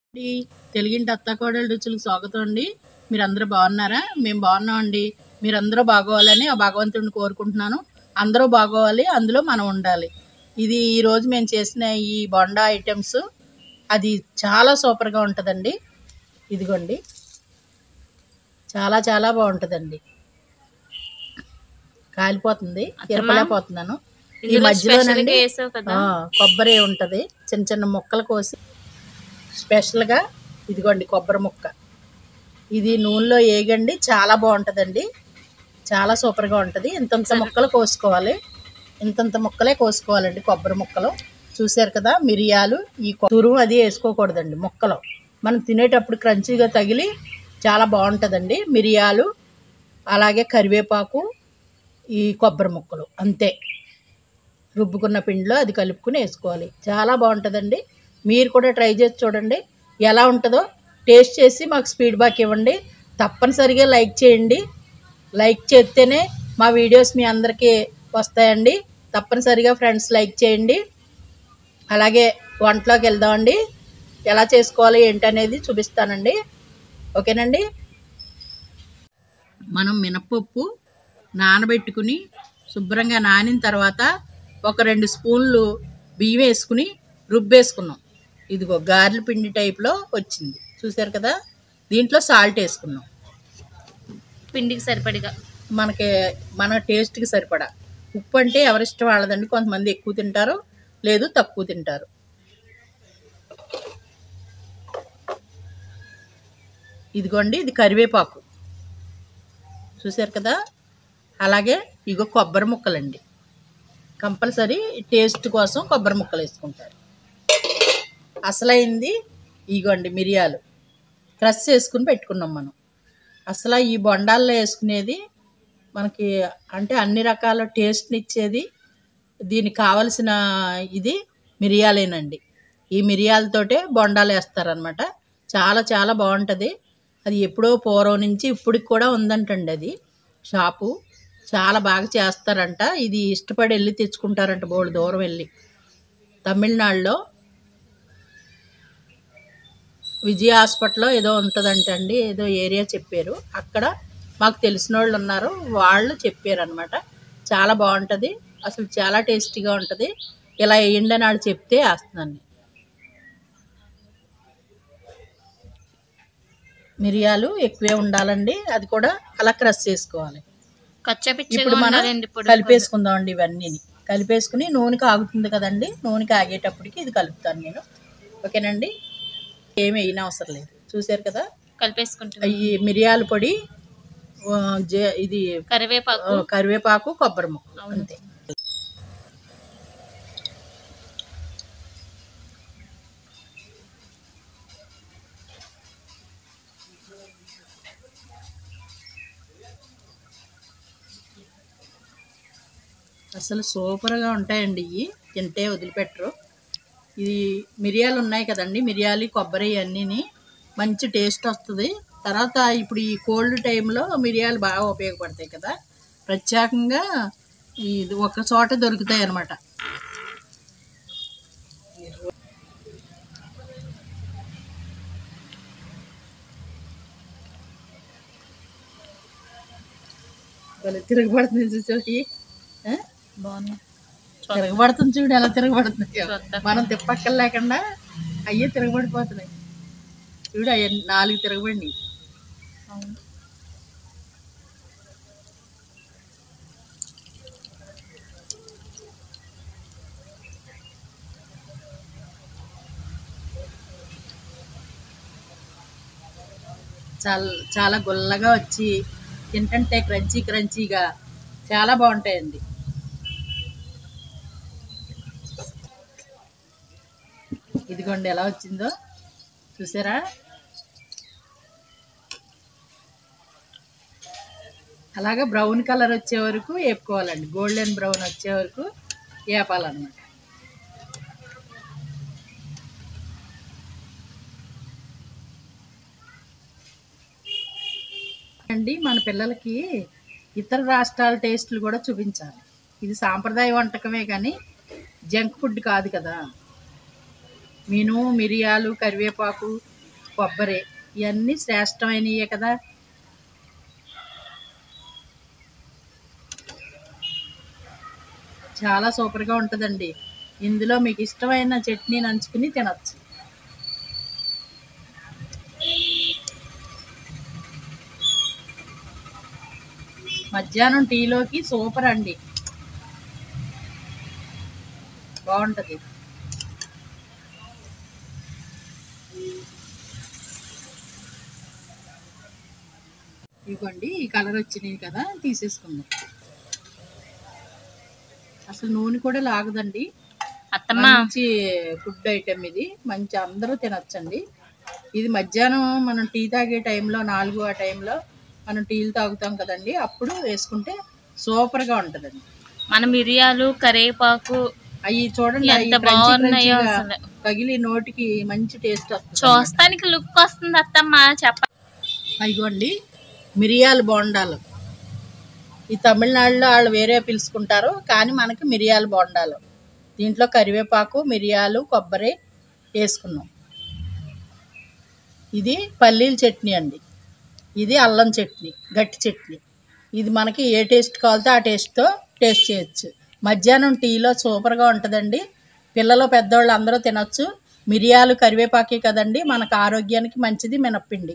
అండి తెలుగింటి అత్తాకోడల రుచులకు స్వాగతం అండి మీరందరూ బాగున్నారా మేము బాగున్నాం అండి మీరందరూ బాగోవాలని ఆ భగవంతుడిని కోరుకుంటున్నాను అందరూ బాగోవాలి అందులో మనం ఉండాలి ఇది ఈరోజు మేము చేసిన ఈ బొండా ఐటమ్స్ అది చాలా సూపర్గా ఉంటుందండి ఇదిగోండి చాలా చాలా బాగుంటుందండి కాలిపోతుంది ఎరపలేకపోతున్నాను ఈ ఇందులో మధ్యలోనండి స్పెషల్గా వేసావు కదా ఆ, కొబ్బరి ఉంటుంది చిన్న చిన్న ముక్కలు కోసి స్పెషల్గా ఇదిగోండి కొబ్బరి ముక్క ఇది నూనెలో వేగండి చాలా బాగుంటుందండి చాలా సూపర్గా ఉంటుంది ఇంతంత ముక్కలు కోసుకోవాలి ఇంతంత ముక్కలే కోసుకోవాలండి కొబ్బరి ముక్కలు చూశారు కదా మిరియాలు ఈ కొ- తురుము అది వేసుకోకూడదండి ముక్కలు మనం తినేటప్పుడు క్రంచీగా తగిలి చాలా బాగుంటుందండి మిరియాలు అలాగే కరివేపాకు ఈ కొబ్బరి ముక్కలు అంతే రుబ్బుకున్న పిండిలో అది కలుపుకుని వేసుకోవాలి చాలా బాగుంటుందండి మీరు కూడా ట్రై చేసి చూడండి ఎలా ఉంటుందో టేస్ట్ చేసి మాకు ఫీడ్బ్యాక్ ఇవ్వండి తప్పనిసరిగా లైక్ చేయండి లైక్ చేస్తేనే మా వీడియోస్ మీ అందరికీ వస్తాయండి తప్పనిసరిగా ఫ్రెండ్స్ లైక్ చేయండి అలాగే వంటలోకి వెళ్దామండి ఎలా చేసుకోవాలి ఏంటనేది చూపిస్తానండి ఓకేనండి మనం మినపప్పు నానబెట్టుకుని శుభ్రంగా నానిన తర్వాత ఒక రెండు స్పూన్లు బియ్యం వేసుకుని రుబ్బేసుకున్నాం ఇదిగో గారెల పిండి టైప్లో వచ్చింది చూసారు కదా దీంట్లో సాల్ట్ వేసుకున్నాం పిండికి సరిపడిగా మనకి మన టేస్ట్కి సరిపడా ఉప్పు అంటే ఎవరిష్టం వాళ్ళదండి కొంతమంది ఎక్కువ తింటారు లేదు తక్కువ తింటారు ఇదిగోండి ఇది కరివేపాకు చూసారు కదా అలాగే ఇగో కొబ్బరి ముక్కలండి కంపల్సరీ టేస్ట్ కోసం కొబ్బరి ముక్కలు వేసుకుంటారు అసలైంది ఇగోండి మిరియాలు క్రష్ చేసుకుని పెట్టుకున్నాం మనం అసలు ఈ బొండాల్లో వేసుకునేది మనకి అంటే అన్ని రకాల టేస్ట్ని ఇచ్చేది దీనికి కావలసిన ఇది మిరియాలేనండి ఈ మిరియాలతోటే బొండాలు వేస్తారనమాట చాలా చాలా బాగుంటుంది అది ఎప్పుడో పూర్వం నుంచి ఇప్పటికి కూడా ఉందంటండి అది షాపు చాలా బాగా చేస్తారంట ఇది ఇష్టపడి వెళ్ళి తెచ్చుకుంటారంట బోళ్ళు దూరం వెళ్ళి తమిళనాడులో విజయ హాస్పిటల్లో ఏదో ఉంటుందంట అండి ఏదో ఏరియా చెప్పారు అక్కడ మాకు తెలిసిన వాళ్ళు ఉన్నారు వాళ్ళు చెప్పారు అనమాట చాలా బాగుంటుంది అసలు చాలా టేస్టీగా ఉంటుంది ఇలా వేయండి అని వాళ్ళు చెప్తే వేస్తున్నాను నేను. మిరియాలు ఎక్కువే ఉండాలండి అది కూడా అలా క్రష్ చేసుకోవాలి కచ్చపిచ్చగా ఇప్పుడు మనం ఉండాలండి ఇప్పుడు కలిపేసుకుందాం అండి ఇవన్నీ కలిపేసుకుని నూనె కాగుతుంది కదండి నూనె కాగేటప్పటికి ఇది కలుపుతాను నేను ఓకేనండి ఏమి వేయని అవసరం లేదు చూసారు కదా కలిపేసుకుంటున్నాం ఈ మిరియాల పొడి ఆ, జే- ఇది ఆ, కరివేపాకు కరివేపాకు కొబ్బరి ముక్క అవును. అంతే అసలు సూపర్గా ఉంటాయండి ఇవి తింటే వదిలిపెట్టరు ఇది మిరియాలు ఉన్నాయి కదండి మిరియాలు కొబ్బరి అన్నీని మంచి టేస్ట్ వస్తుంది తర్వాత ఇప్పుడు ఈ కోల్డ్ టైంలో మిరియాలు బాగా ఉపయోగపడతాయి కదా ప్రత్యేకంగా ఇది ఒక చోట దొరుకుతాయి అన్నమాట భలే తిరగబడుతుంది చూసి ఆ? బాగుంది తిరగబడుతుంది చూడు ఎలా తిరగబడుతుంది చూద్దాం. మనం తిప్పక్కలు లేకుండా అయ్యే తిరగబడిపోతున్నాయి చూడు అయ్యే నాలుగు తిరగబడి అవును. చాలా చాలా గుల్లగా వచ్చి తింటుంటే క్రంచీ క్రంచీగా చాలా బాగుంటాయండి ఇదిగోండి ఎలా వచ్చిందో చూసారా అలాగా బ్రౌన్ కలర్ వచ్చే వరకు వేపుకోవాలండి గోల్డెన్ బ్రౌన్ వచ్చే వరకు వేపాలన్నమాట అండి మన పిల్లలకి ఇతర రాష్ట్రాల టేస్ట్లు కూడా చూపించాలి ఇది సాంప్రదాయ వంటకమే కానీ జంక్ ఫుడ్ కాదు కదా మీను మిరియాలు కరివేపాకు కొబ్బరి ఇవన్నీ శ్రేష్టమైనయే కదా చాలా సూపర్గా ఉంటుందండి ఇందులో మీకు ఇష్టమైన చట్నీ నంచుకుని తినచ్చు మధ్యాహ్నం టీలోకి సూపర్ అండి బాగుంటుంది ఇవ్వండి ఈ కలర్ వచ్చినాయి కదా తీసేసుకుందాం అసలు నూనె కూడా లాగదండి అత్తమ్మ మంచి ఫుడ్ ఐటెం ఇది మంచి అందరూ తినొచ్చండి ఇది మధ్యాహ్నం మనం టీ తాగే టైంలో నాలుగు ఆ టైంలో మనం టీలు తాగుతాం కదండి అప్పుడు వేసుకుంటే సూపర్గా ఉంటుందండి మన మిరియాలు కరివేపాకు అవి చూడండి ఎంత అవి crunchy బాగున్నాయో crunchyగా అసలు. పగిలి నోటికి మంచి టేస్ట్ వస్తుంది చూస్తానికి లుక్ వస్తుంది అత్తమ్మ చెప్ప అదిగోండి మిరియాల బోండాలు ఈ తమిళనాడులో వాళ్ళు వేరే పిలుచుకుంటారు కానీ మనకి మిరియాల బోండాలు దీంట్లో కరివేపాకు మిరియాలు కొబ్బరి వేసుకున్నాం ఇది పల్లీల చట్నీ అండి ఇది అల్లం చట్నీ గట్టి చట్నీ ఇది మనకి ఏ టేస్ట్ కావాలితే ఆ టేస్ట్తో టేస్ట్ చేయొచ్చు మధ్యాహ్నం టీలో సూపర్గా ఉంటుందండి పిల్లలు పెద్దవాళ్ళు అందరూ తినొచ్చు మిరియాలు కరివేపాకే కదండి మనకు ఆరోగ్యానికి మంచిది మినప్పిండి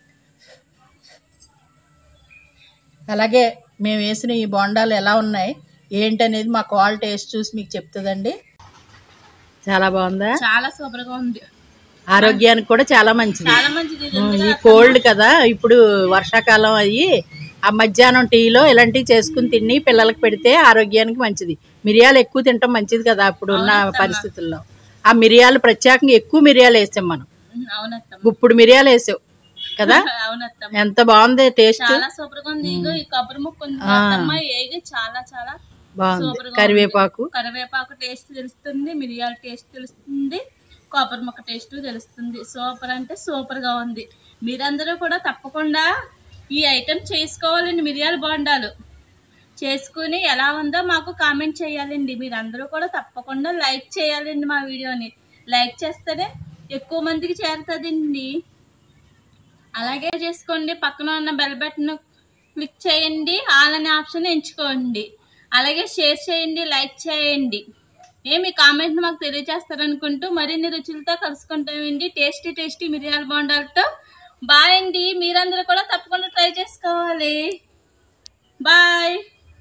అలాగే మేము వేసిన ఈ బొండాలు ఎలా ఉన్నాయి ఏంటనేది మా కాల్ టేస్ట్ చూసి మీకు చెప్తుందండి చాలా బాగుందా చాలా సూపర్ గా ఉంది ఆరోగ్యానికి కూడా చాలా మంచిది చాలా మంచిది ఇది. ఉమ్, ఈ కోల్డ్ కదా ఇప్పుడు వర్షాకాలం అయ్యి ఆ మధ్యాహ్నం టీలో ఇలాంటివి చేసుకుని తిని పిల్లలకు పెడితే ఆరోగ్యానికి మంచిది మిరియాలు ఎక్కువ తినటం మంచిది కదా ఇప్పుడు ఉన్న పరిస్థితుల్లో ఆ మిరియాలు ప్రత్యేకంగా ఎక్కువ మిరియాలు వేసాం మనం అవునత్తమ్మ గుప్పుడు మిరియాలు వేసావు కదా అవునత్తమ్మ ఎంత బాగుంది టేస్ట్ చాలా సూపర్ గా ఉంది ఇగో ఈ కొబ్బరి ముక్క ఉంది అత్తమ్మ ఏగి చాలా చాలా బాగుంది సూపర్ గా కరివేపాకు కరివేపాకు టేస్ట్ తెలుస్తుంది మిరియాల టేస్ట్ తెలుస్తుంది కొబ్బరి ముక్క టేస్ట్ తెలుస్తుంది సూపర్ అంటే సూపర్ గా ఉంది మీరందరూ కూడా తప్పకుండా ఈ ఐటెం చేసుకోవాలండి మిరియాల బోండాలు చేసుకుని ఎలా ఉందో మాకు కామెంట్ చేయాలండి మీరందరూ కూడా తప్పకుండా లైక్ చేయాలండి మా వీడియోని లైక్ చేస్తేనే ఎక్కువ మందికి చేరుతుందండి అలాగే చేసుకోండి పక్కన ఉన్న బెల్ బటన్ క్లిక్ చేయండి ఆల్ అనే ఆప్షన్ ఎంచుకోండి అలాగే షేర్ చేయండి లైక్ చేయండి ఏ మీ కామెంట్ మాకు తెలియజేస్తారనుకుంటూ మరిన్ని రుచులతో కలుసుకుంటామండి టేస్టీ టేస్టీ మిరియాల బోండాలతో బాయ్ అండి మీరందరూ కూడా తప్పకుండా ట్రై చేసుకోవాలి బాయ్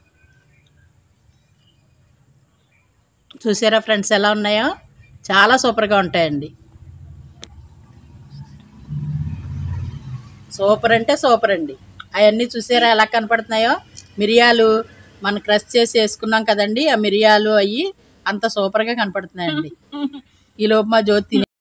చూసారా ఫ్రెండ్స్ ఎలా ఉన్నాయో చాలా సూపర్గా ఉంటాయండి సూపర్ అంటే సూపర్ అండి అవన్నీ చూసారా ఎలా కనపడుతున్నాయో మిరియాలు మనం క్రష్ చేసి వేసుకున్నాం కదండి ఆ మిరియాలు అవి అంత సూపర్గా కనపడుతున్నాయండి ఈ లోపు మా జ్యోతి